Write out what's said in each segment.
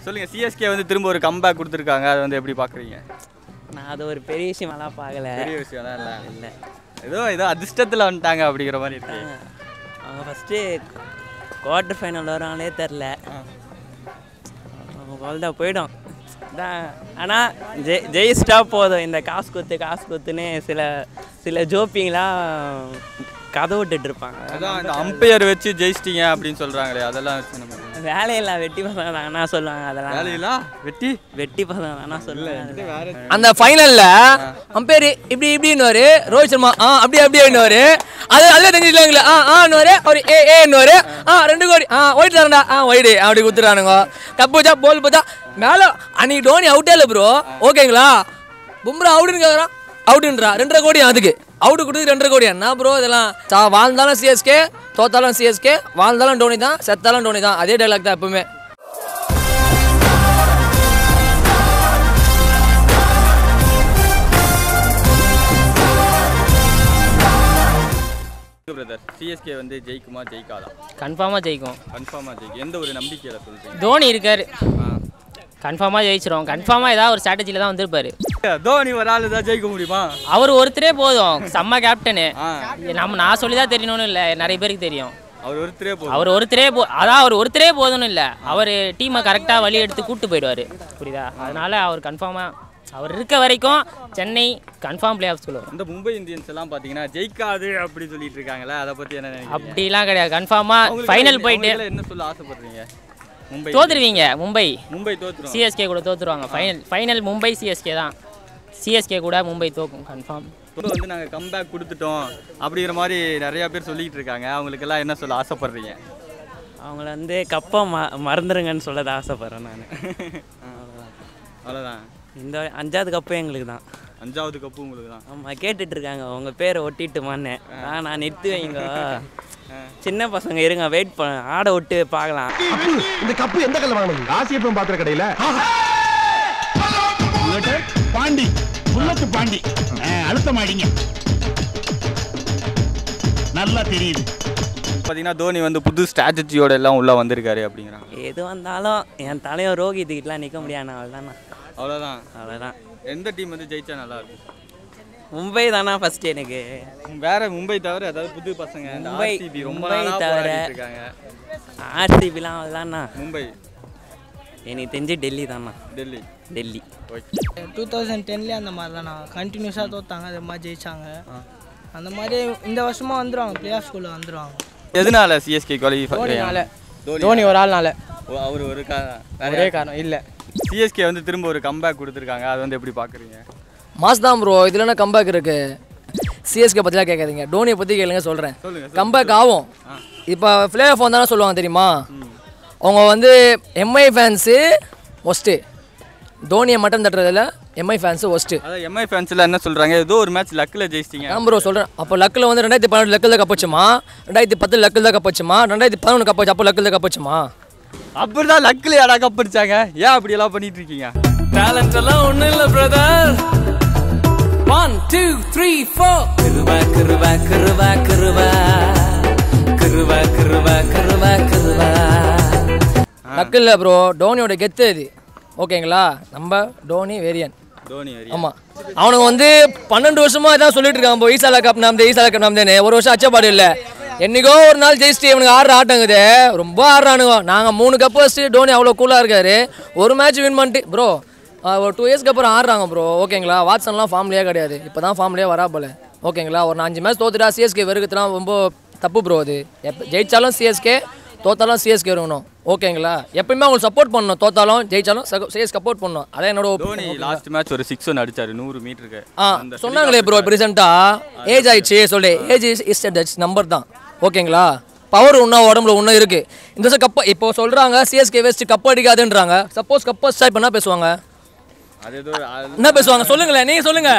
சொல்லுங்க சிஎஸ்கே வந்து திரும்ப ஒரு கம்பேக் கொடுத்துருக்காங்க அதை வந்து எப்படி பார்க்குறீங்க நான் அது ஒரு பெரிய விஷயமெல்லாம் பார்க்கல பெரிய விஷயம் தான் இல்லை இல்லை ஏதோ ஏதோ அதிர்ஷ்டத்தில் வந்துட்டாங்க அப்படிங்கிற மாதிரி இருக்கு அவங்க ஃபஸ்ட்டு குவார்ட்டர் ஃபைனல் வராங்களே தெரில அவங்க அவ்வளோதான் போயிடும் தான் ஆனால் ஜெய் ஜெயிச்சிட்டா போதும் இந்த காசு கொத்து காசு கொத்துன்னு சில சில ஜோப்பிங்லாம் கதை விட்டுட்டு இருப்பாங்க அதான் இந்த அம்பையர் வச்சு ஜெயிச்சிட்டீங்க அப்படின்னு சொல்கிறாங்களே அதெல்லாம் வச்சு நம்ம வேலையில்லா வெட்டி பசங்க தானா சொல்லுவாங்க அதெல்லாம் வேலையெல்லாம் வெட்டி வெட்டி பசங்க தானா சொல்லுவாங்க வேற அந்த ஃபைனல்ல அம்பேர் இப்படி இப்படின்னு ரோஹித் சர்மா ஆ அப்படி அப்படியே அது அதில் தெரிஞ்சிடலாங்களே ஆ ஆன்னு அவர் ஏ ஏன்னு ஆ ரெண்டு கோடி ஆ ஒயிட் தரண்டா ஆ ஒயிடு அப்படி கொடுத்துறானுங்க கப்பு வச்சா போல் பார்த்தா மேலே அன்னைக்கு டோனி அவுட்டே இல்லை ப்ரோ ஓகேங்களா பும்ரா அவுட்டுன்னு கேட்குறான் அவுட்டுன்றா ரெண்டரை கோடி அதுக்கு அவுட்டு கொடுத்து ரெண்டரை கோடி என்ன ப்ரோ இதெல்லாம் சா வாழ்ந்தாலும் சிஎஸ்கே தோத்தாலும் சிஎஸ்கே வாழ்ந்தாலும் டோனி தான் செத்தாலும் டோனி தான் அதே டைலாக் தான் எப்பவுமே பிரதர் சிஎஸ்கே வந்து ஜெயிக்குமா ஜெயிக்காதா கன்ஃபார்மாக ஜெயிக்கும் கன்ஃபார்மாக ஜெயிக்கும் எந்த ஒரு நம்பிக்கையில் சொல்றீங்க தோனி இருக்கார் கன்ஃபார்மாக ஜெயிச்சிரும் கன்ஃபார்மாக ஏதாவது ஒரு ஸ்ட்ராட்டஜியில் தான் வந்திருப்பாரு தோனி ஒரு ஆள் தான் ஜெயிக்க முடியுமா அவர் ஒருத்தரே போதும் செம்ம கேப்டனு ஆ நம்ம நான் சொல்லி தான் தெரியணும்னு இல்லை நிறைய பேருக்கு தெரியும் அவர் ஒருத்தரே போதும் அவர் ஒருத்தரே போ அதான் அவர் ஒருத்தரே போதும்னு இல்லை அவர் டீமை கரெக்டாக வழி எடுத்து கூட்டு போயிடுவார் புரியுதா அதனால அவர் கன்ஃபார்மாக அவர் இருக்க வரைக்கும் சென்னை கன்ஃபார்ம் பிளே ஆஃப் வரும் இந்த மும்பை இந்தியன்ஸ் எல்லாம் பார்த்தீங்கன்னா ஜெயிக்காது அப்படி சொல்லிட்டு இருக்காங்களே அதை பற்றி என்ன நினைக்கிறீங்க அப்படிலாம் கிடையாது கன்ஃபார்மாக அவங்களுக்கு ஃபைனல் என்ன- போயிட்டு அவங்களுக்கு என்ன சொல்ல ஆசைப்படுறீங்க மும்பை தோத்துருவீங்க மும்பை மும்பை தோத்துரும் சிஎஸ்கே கூட தோத்துருவாங்க ஃபைனல் ஃபைனல் மும்பை சிஎஸ்கே தான் சிஎஸ்கே கூட மும்பை தோக்கும் கன்ஃபார்ம் இப்போ வந்து நாங்கள் கம்பேக் கொடுத்துட்டோம் அப்படிங்கிற மாதிரி நிறைய பேர் சொல்லிட்டு இருக்காங்க அவங்களுக்கெல்லாம் என்ன சொல்ல ஆசைப்படுறீங்க அவங்கள வந்து கப்பை ம மறந்துடுங்கன்னு சொல்லத ஆசைப்பட்றேன் நான் அவ்வளோதான் இந்த அஞ்சாவது கப்பே எங்களுக்கு தான் அஞ்சாவது கப்பு உங்களுக்கு தான் ஆமாம் கேட்டுட்டு இருக்காங்க உங்கள் பேரை ஒட்டிட்டுமான்னு நான் நான் நிறுத்தி வைங்க சின்ன பசங்க இருங்க வெயிட் பண்ண ஆடை விட்டு பார்க்கலாம் இந்த கப்பு எந்த கல்ல வாங்கினது ராசியப்பம் பாத்திர கடையில பாண்டி புல்லத்து பாண்டி ஆ, அழுத்தம் அடிங்க நல்லா தெரியுது பார்த்தீங்கன்னா தோனி வந்து புது ஸ்ட்ராட்டஜியோட எல்லாம் உள்ளே வந்திருக்காரு அப்படிங்கிறாங்க எது வந்தாலும் என் தலைவன் ரோஹித்துக்கிட்டலாம் நிற்க முடியாது அவ்வளோதாண்ணா அவ்வளோதான் அவ்வளோதான் எந்த டீம் வந்து ஜெயிச்சா நல்லா இருக்கும் மும்பை தானா ஃபர்ஸ்ட் எனக்கு வேற மும்பை தவிர ஏதாவது புது பசங்க இந்த மும்பை- RCB ரொம்ப மும்பை நாளா தவிர- போராடிட்டு இருக்காங்க ஆர்சிபிலாம் அவ்வளோதாண்ணா மும்பை எனக்கு தெரிஞ்சு டெல்லி தாண்ணா Delhi Delhi okay two thousand டென்லேயே அந்த மாதிரி தானா கண்டினியூஸாக தோத்தாங்க அது மாதிரி ஜெயிச்சாங்க அந்த மாதிரி இந்த வருஷமாக வந்துடுவாங்க பிளே ஆஃப் ஸ்கூலில் வந்துடுவாங்க எதனால சிஎஸ்கே குவாலிஃபை தோனினால. தோனி தோனி ஒரு ஆள்னால அவர் ஒரு ஒரே காரணம் இல்லை சிஎஸ்கே வந்து திரும்ப ஒரு கம்பேக் கொடுத்துருக்காங்க அது வந்து எப்படி பார்க்குறீங்க மாஸ் தான் ப்ரோ இதில் என்ன கம்பேக் இருக்கு சிஎஸ்கே பற்றிலாம் கேட்காதீங்க டோனியை பற்றி கேளுங்க சொல்கிறேன் சொல்லுங்க கம்பேக் ஆகும் இப்போ ஃப்ளே ஆஃப் வந்தாலும் சொல்லுவாங்க தெரியுமா அவங்க வந்து எம்ஐ ஃபேன்ஸு ஒஸ்ட்டு தோனியை மட்டும் தட்டுறதில்ல எம்ஐ ஃபேன்ஸு ஒஸ்ட்டு அதான் எம்ஐ ஃபேன்ஸ்ல என்ன சொல்றாங்க ஏதோ ஒரு மேட்ச் லக்கில் ஜெயிச்சிட்டீங்க நான் ப்ரோ சொல்கிறேன் அப்போ லக்கில் வந்து ரெண்டாயிரத்தி பன்னெண்டு லக்கில் தான் கப்பச்சுமா ரெண்டாயிரத்தி பத்து லக்கில் தான் கப்பச்சுமா ரெண்டாயிரத்தி பதினொன்று கப்பச்சு அப்போ லக்கில் தான் கப்பச்சுமா அப்படிதான் லக்கில் யாரா கப்படிச்சாங்க ஏன் அப்படி எல்லாம் பண்ணிட்டு இருக்கீங்க டேலண்ட் எல்லாம் ஒண்ணும் இல்ல brother one two three four கிருவா கிருவா கிருவா கிருவா கிருவா கிருவா கிருவா கிருவா லக்கு இல்லை ப்ரோ டோனியோட கெத்து இது ஓகேங்களா நம்ம டோனி வேரியன் தோனி வரி ஆமாம் அவனுங்க வந்து பன்னெண்டு வருஷமா இதான் சொல்லிட்டு இருக்கான் இப்போ ஈசாலா கப் நாமதே ஈசாலா கப் நாமதேன்னு ஒரு வருஷம் அச்சப்பாடு இல்லை என்னைக்கோ ஒரு நாள் ஜெயிச்சுட்டு இவனுக்கு ஆடுற ஆட்டங்குது ரொம்ப ஆடுறானுங்க நாங்கள் மூணு கப் வச்சுட்டு டோனி அவ்வளோ கூலாக இருக்காரு ஒரு மேட்ச் வின் பண்ணிட்டு ப்ரோ ஒரு டூ இயர்ஸ்க்கு அப்புறம் ஆடுறாங்க ப்ரோ ஓகேங்களா வாட்ஸன்லாம் ஃபார்ம்லேயே கிடையாது இப்போ தான் ஃபார்ம்லேயே வரா போல ஓகேங்களா ஒரு அஞ்சு மேட்ச் தோத்துட்டா சிஎஸ்கே வெறுக்கத்துலாம் ரொம்ப தப்பு ப்ரோ அது எப்போ ஜெயிச்சாலும் சிஎஸ்கே தோத்தாலும் சிஎஸ்கே இருக்கணும் ஓகேங்களா எப்பயுமே அவங்களுக்கு சப்போர்ட் பண்ணணும் தோத்தாலும் ஜெயிச்சாலும் சிஎஸ் சப்போர்ட் பண்ணணும் அதான் என்னோட தோனி லாஸ்ட் மேட்ச் ஒரு சிக்ஸ் ஒன்று அடிச்சாரு நூறு மீட்டருக்கு ஆ சொன்னாங்களே ப்ரோ இப்போ ரீசெண்டாக ஏஜ் ஆயிடுச்சு சொல்லு age is is that's number தான் ஓகேங்களா பவர் இன்னும் உடம்புல இன்னும் இருக்கு இந்த வருஷம் கப்ப இப்போ சொல்றாங்க சிஎஸ்கே வெஸ்ட் கப் அடிக்காதுன்றாங்க சப்போஸ் கப் வச்சா இப்போ என்ன பேசுவாங்க அது ஏதோ அது- என்ன பேசுவாங்க சொல்லுங்களேன் நீங்க சொல்லுங்க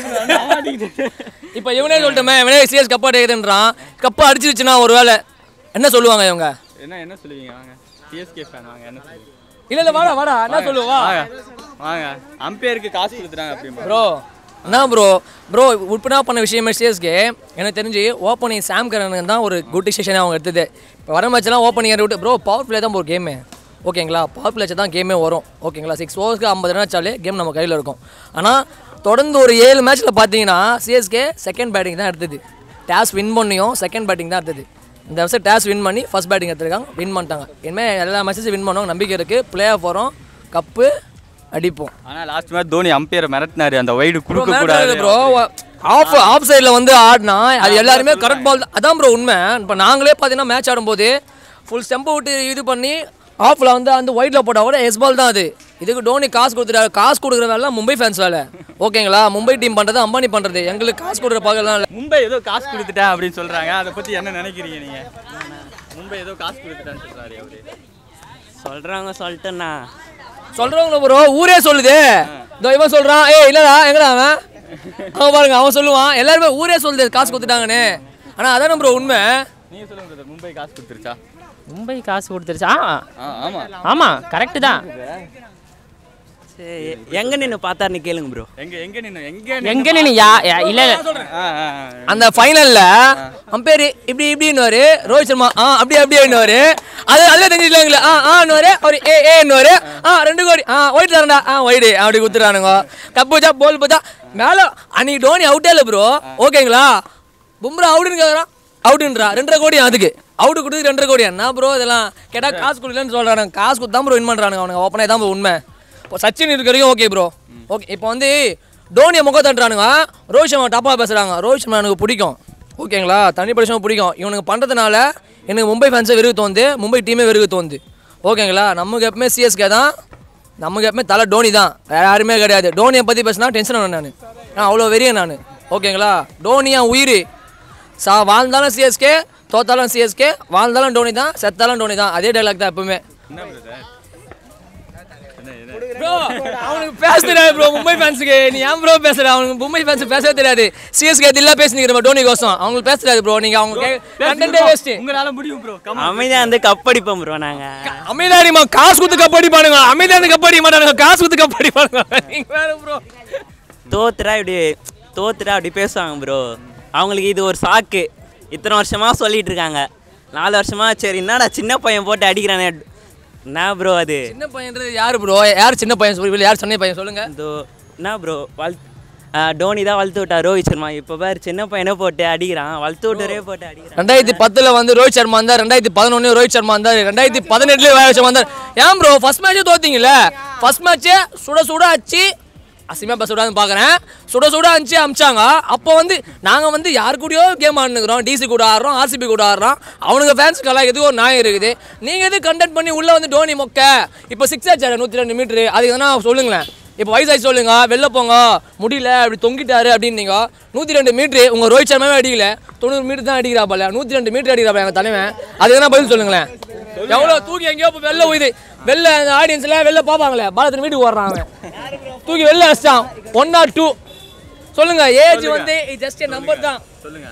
இப்போ இவனே சொல்லட்டுமே இவனே சிஎஸ் கப் அடிக்குதுன்றான் கப்பை அடிச்சிருச்சுன்னா ஒரு வேளை என்ன சொல்லுவாங்க இவங்க என்ன என்ன சொல்லுவீங்க வாங்க சிஎஸ்கே ஃபேன் வாங்க என்ன சொல்லுவீங்க இல்ல இல்ல வாடா வாடா என்ன சொல்லுவா வாங்க வாங்க அம்பையருக்கு காசு கொடுத்துட்டாங்க அப்படிம்பா ப்ரோ என்ன ப்ரோ ப்ரோ உட்படா பண்ண விஷயமே சிஎஸ்கே எனக்கு தெரிஞ்சு ஓப்பனிங் சாம் கரனுக்கு தான் ஒரு குட் டிசிஷனே அவங்க எடுத்தது இப்போ வர மேட்ச்லாம் ஓப்பனிங் விட்டு ப்ரோ பவர் பிளே தான் ப்ரோ கேமு ஓகேங்களா பவர் பிளேச்சர் தான் கேமே வரும் ஓகேங்களா சிக்ஸ் ஓவர்ஸ்க்கு ஐம்பது ரன் ஆச்சாலே கேம் நம்ம கையில் இருக்கும் ஆனால் தொடர்ந்து ஒரு ஏழு மேட்ச்சில் பார்த்தீங்கன்னா சிஎஸ்கே செகண்ட் பேட்டிங் தான் எடுத்தது டேஸ் வின் பண்ணியும் செகண்ட் பேட்டிங் தான் எடுத்தது இந்த வருஷம் டேஸ் வின் பண்ணி ஃபர்ஸ்ட் பேட்டிங் எடுத்திருக்காங்க வின் பண்ணிட்டாங்க இனிமேல் எல்லா மேட்சஸும் வின் பண்ணுவாங்க நம்பிக்கை இருக்குது பிளே ஆஃப் வரும் கப்பு அடிப்போம் ஆனால் லாஸ்ட் மேட்ச் தோனி அம்பையர் மிரட்டினாரு அந்த வைடு கொடுக்க கூடாது ப்ரோ ஆஃப் ஆஃப் சைடில் வந்து ஆடினா அது எல்லாருமே கரெக்ட் பால் அதான் ப்ரோ உண்மை இப்போ நாங்களே பார்த்தீங்கன்னா மேட்ச் ஆடும்போது ஃபுல் ஸ்டெம்பை விட்டு இது பண்ணி ஆஃபில் வந்து அந்த ஒயிட்டில் போட்டால் கூட எஸ் பால் தான் அது இதுக்கு டோனி காசு கொடுத்துட்டாரு காசு கொடுக்குற வேலை மும்பை ஃபேன்ஸ் வேலை ஓகேங்களா மும்பை டீம் பண்ணுறது அம்பானி பண்ணுறது எங்களுக்கு காசு கொடுக்குற பார்க்கலாம் இல்லை மும்பை ஏதோ காசு கொடுத்துட்டேன் அப்படின்னு சொல்றாங்க அதை பத்தி என்ன நினைக்கிறீங்க நீங்க மும்பை ஏதோ காசு கொடுத்துட்டான்னு சொல்றாரு அவரு சொல்கிறவங்க சொல்லிட்டேண்ணா சொல்கிறவங்கள ப்ரோ ஊரே சொல்லுது இதோ இவன் சொல்கிறான் ஏய் இல்லைடா எங்கடா அவன் அவன் பாருங்க அவன் சொல்லுவான் எல்லாருமே ஊரே சொல்லுது காசு கொடுத்துட்டாங்கன்னு ஆனால் அதானே ப்ரோ உண்மை நீங்க சொல்லுங்க brother, மும்பை காசு கொடுத்துருச்சா மும்பை காசு கொடுத்துருச்சா ஆ ஆமா ஆமாம் கரெக்டு தான் சரி எங்கே நின்று பார்த்தாருன்னு கேளுங்க ப்ரோ எங்க எங்க நின்னு எங்க எங்கே நீ யா யா- இல்ல ஆ ஆ ஆ. அந்த ஃபைனல்ல அம்பேர் இப்படி இப்படின்னு ரோஹித் சர்மா ஆ அப்படி அப்படியே அது அதுல தெரிஞ்சிடலாங்களே ஆ ஆன்னு அவர் ஏ ஏன்னு ஆ ரெண்டு கோடி ஆ ஒயிட் தரண்டா ஆ ஒயிடு அப்படி குத்துறானுங்க கப்பு வச்சா போல் பார்த்தா மேல அன்னைக்கு டோனி அவுட்டே இல்லை ப்ரோ ஓகேங்களா பும்ரா அவுட்டுன்னு கேட்குறான் அவுட்டுன்றா ரெண்டரை கோடி அதுக்கு அவுட்டு கொடுத்து ரெண்டரை கோடி என்ன ப்ரோ இதெல்லாம் கேட்டா காசு கொடுக்கலன்னு சொல்றானுங்க காசு கொடுத்து தான் ப்ரோ வின் பண்றானுங்க அவனுங்க ஓப்பனே தான் ப்ரோ உண்மை இப்போ சச்சின் இருக்க வரைக்கும் ஓகே ப்ரோ ஓகே இப்போ வந்து டோனியை முகம் தட்டுறானுங்க ரோஹித் சர்மா டப்பா பேசுகிறாங்க ரோஹித் சர்மா எனக்கு பிடிக்கும் ஓகேங்களா தனி படிச்சவங்க பிடிக்கும் இவனுக்கு பண்ணுறதுனால எனக்கு மும்பை ஃபேன்ஸை வெறுக்க தோணுது மும்பை டீமே வெறுக்க தோணுது ஓகேங்களா நமக்கு எப்பவுமே சிஎஸ்கே தான் நமக்கு எப்பவுமே தலை டோனி தான் வேற யாருமே கிடையாது டோனியை பற்றி பேசினா டென்ஷன் ஆனேன் நான் நான் அவ்வளோ வெறியன் நான் ஓகேங்களா டோனி என் உயிர் சா வாழ்ந்தாலும் சிஎஸ்கே தோத்தாலும் சிஎஸ்கே வாழ்ந்தாலும் டோனி தான் செத்தாலும் டோனி தான் அதே டைலாக் தான் எப்பவுமே ப்ரோ அவனுக்கு பேச தெரியாது ப்ரோ மும்பை ஃபேன்ஸுக்கு நீ ஏன் ப்ரோ பேசுற அவனுக்கு மும்பை ஃபேன்ஸ் பேசவே தெரியாது சிஎஸ்கே தில்லா பேசினிக்கிற டோனி கோசம் அவங்களுக்கு பேச தெரியாது ப்ரோ நீங்க அவங்க கண்டென்ட்டே வேஸ்ட் உங்களால முடியும் ப்ரோ அமைதியாக வந்து கப் அடிப்போம் ப்ரோ நாங்கள் அமைதியாரிமா காசு கொடுத்து கப் அடிப்பானுங்க அமைதியா இருந்து கப் அடிக்க மாட்டானுங்க காசு கொடுத்து கப் அடிப்பானுங்க நீங்க வேற ப்ரோ தோத்துட்டா இப்படி தோத்துட்டா அப்படி பேசுவாங்க ப்ரோ அவங்களுக்கு இது ஒரு சாக்கு இத்தனை வருஷமாக சொல்லிட்டு இருக்காங்க நாலு வருஷமா சரி என்னடா சின்ன பையன் போட்டு அடிக்கிறானே என்ன ப்ரோ அது சின்ன பையன்றது யாரு ப்ரோ யார் சின்ன பையன் சொல்லி யார் சின்ன பையன் சொல்லுங்க இதோ என்ன ப்ரோ வள் டோனி தான் வளர்த்து விட்டா ரோஹித் சர்மா இப்போ பாரு சின்ன பையனை போட்டு அடிக்கிறான் வளர்த்து விட்டரே போட்டு அடிக்கிறான் ரெண்டாயிரத்தி பத்துல வந்து ரோஹித் சர்மா இருந்தார் ரெண்டாயிரத்தி பதினொன்னு ரோஹித் சர்மா இருந்தார் ரெண்டாயிரத்தி பதினெட்டுல ரோஹித் சர்மா இருந்தார் ஏன் ப்ரோ ஃபர்ஸ்ட் மேட்சே தோத்தீங்கல்ல ஃபர்ஸ்ட் மேட்சே சுட சுட அடிச்சு அசிமா பஸ் விடாதுன்னு பார்க்குறேன் சுட சுட அனுப்பிச்சு அமிச்சாங்க அப்போ வந்து நாங்கள் வந்து யார் கூடயோ கேம் ஆடுனுக்குறோம் டிசி கூட ஆடுறோம் ஆர்சிபி கூட ஆடுறோம் அவனுங்க ஃபேன்ஸ்க்கெல்லாம் எதுவும் ஒரு நியாயம் இருக்குது நீங்கள் எது கண்டெக்ட் பண்ணி உள்ளே வந்து டோனி மொக்க இப்போ சிக்ஸ் ஆச்சாரு நூற்றி ரெண்டு மீட்ரு அதுக்கு எதனா சொல்லுங்களேன் இப்போ வயசாகி சொல்லுங்க வெளில போங்க முடியல அப்படி தொங்கிட்டாரு அப்படின்னீங்க நூற்றி ரெண்டு மீட்ரு உங்கள் ரோஹித் சர்மாவே அடிக்கல தொண்ணூறு மீட்டர் தான் அடிக்கிறாப்பல நூற்றி ரெண்டு மீட்டர் அடிக்கிறாப்பா எங்கள் தலைவன் அது எதனா பதில் சொல்லுங்களேன் எவ்வளோ தூக்கி எங்கேயோ இப்போ வெளில உயிது வெளில அந்த ஆடியன்ஸ்ல வெளில பார்ப்பாங்களே பாலத்தின் வீட்டுக்கு ஓடுறான் அவன் தூக்கி வெளில அடிச்சிட்டான் ஒன் ஆர் டூ சொல்லுங்க ஏஜ் வந்து ஜஸ்ட் நம்பர் தான் சொல்லுங்க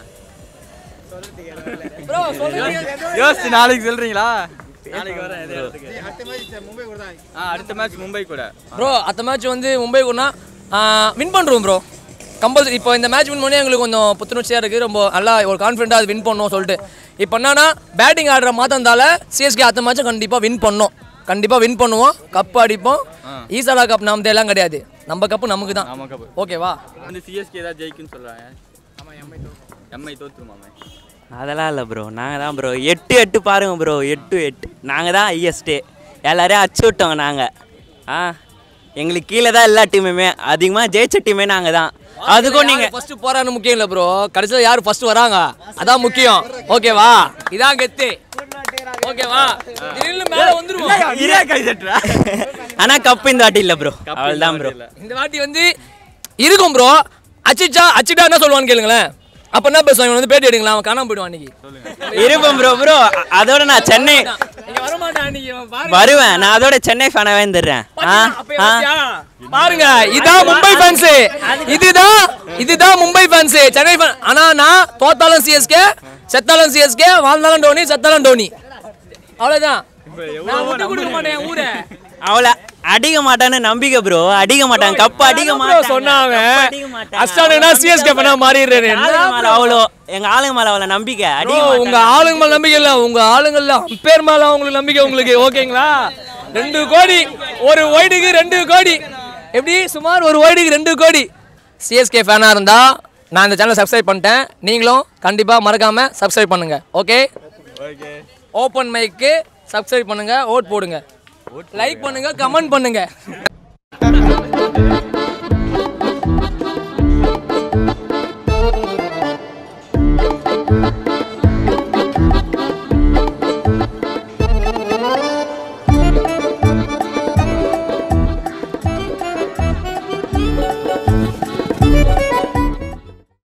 ப்ரோ சொல்லுங்க யோசிச்சு நாளைக்கு சொல்றீங்களா நாளைக்கு வரேன் இதே இடத்துக்கு ஆ அடுத்த மேட்ச் மும்பை கூட ப்ரோ அடுத்த மேட்ச் வந்து மும்பை கூடனா வின் பண்ணுறோம் ப்ரோ கம்பல்சரி இப்போ இந்த மேட்ச் வின் பண்ணி எங்களுக்கு கொஞ்சம் புத்துணர்ச்சியாக இருக்குது ரொம்ப நல்லா ஒரு கான்ஃபிடென்ட்டாக அது வின் பண்ணோம் சொல்லிட்டு இப்போ என்னன்னா பேட்டிங் ஆடுற மாத்தந்தால சிஎஸ்கே அடுத்த மேட்ச்சை கண்டிப்பாக வின் பண்ணோம் கண்டிப்பாக வின் பண்ணுவோம் கப் அடிப்போம் ஈசாலா கப் நமது எல்லாம் கிடையாது நம்ம கப்பு நமக்கு தான் ஆமா கப்பு ஓகேவா வந்து சிஎஸ்கே தான் ஜெயிக்கும்னு சொல்றாங்க எம்ஐ தோத்துருமாமே அதெல்லாம் இல்லை ப்ரோ நாங்கள் தான் ப்ரோ எட்டு எட்டு பாருங்க ப்ரோ எட்டு எட்டு நாங்கள் தான் ஹையஸ்ட்டு எல்லாரையும் அச்சு விட்டோம் நாங்கள் ஆ எங்களுக்கு கீழே தான் எல்லா டீமுமே அதிகமாக ஜெயிச்ச டீமே நாங்கள் தான் அதுக்கும் நீங்கள் ஃபர்ஸ்ட் போறான்னு முக்கியம் இல்லை ப்ரோ கடைசியில் யார் ஃபர்ஸ்ட் வராங்க அதான் முக்கியம் ஓகேவா இதான் கெத்து ஓகேவா திடீர்னு மேல வந்துருவோம் இதே கை தட்டுறா ஆனால் கப்பு இந்த வாட்டி இல்லை ப்ரோ அவ்வளோதான் ப்ரோ இந்த வாட்டி வந்து இருக்கும் ப்ரோ அச்சிச்சா அச்சிட்டா என்ன சொல்லுவான்னு கேளுங்களேன் அப்ப என்ன பேசுவான் இவன் வந்து பேட்டி எடுங்களா அவன் காணாம போயிடுவான் அன்னைக்கு இருப்பேன் ப்ரோ ப்ரோ அதோட நான் சென்னை இங்க வர மாட்டான் அன்னைக்கு இவன் பாருங்க வருவேன் நான் அதோட சென்னை ஃபேனாகவே இருந்துடுறேன் ஆ அப்ப ஆ யோசிச்சியா? பாருங்க இதான் மும்பை ஃபேன்ஸ் இதுதான் இதுதான் மும்பை ஃபேன்ஸ் சென்னை ஃபேன் ஆனா நான் தோத்தாலும் சிஎஸ்கே செத்தாலும் சிஎஸ்கே வாழ்ந்தாலும் டோனி செத்தாலும் டோனி அவ்வளவுதான் நான் விட்டு கொடுக்க மாட்டேன் என் ஊரை அவளை அடிக்க மாட்டான்னு நம்பிக்கை ப்ரோ அடிக்க மாட்டான் கப்பு அடிக்க மாட்டான் சொன்னாங்க அஸ்டானுனா சிஎஸ்கே பண்ண மாறிடுறேன் அவ்வளோ எங்க ஆளுங்க மேல அவ்வளோ நம்பிக்கை Bro, அடிக்க உங்க ஆளுங்க மேல நம்பிக்கை இல்ல உங்க ஆளுங்கள்ல அம்பேர் மேல உங்களுக்கு நம்பிக்கை உங்களுக்கு ஓகேங்களா ரெண்டு கோடி ஒரு ஒய்டுக்கு ரெண்டு கோடி எப்படி சுமார் ஒரு ஒய்டுக்கு ரெண்டு கோடி சிஎஸ்கே ஃபேனாக இருந்தால் நான் இந்த சேனலை சப்ஸ்கிரைப் பண்ணிட்டேன் நீங்களும் கண்டிப்பாக மறக்காமல் சப்ஸ்கிரைப் பண்ணுங்கள் okay okay open mic subscribe பண்ணுங்கள் ஓட் போடுங்க லைக் பண்ணுங்கள் கமெண்ட் பண்ணுங்கள்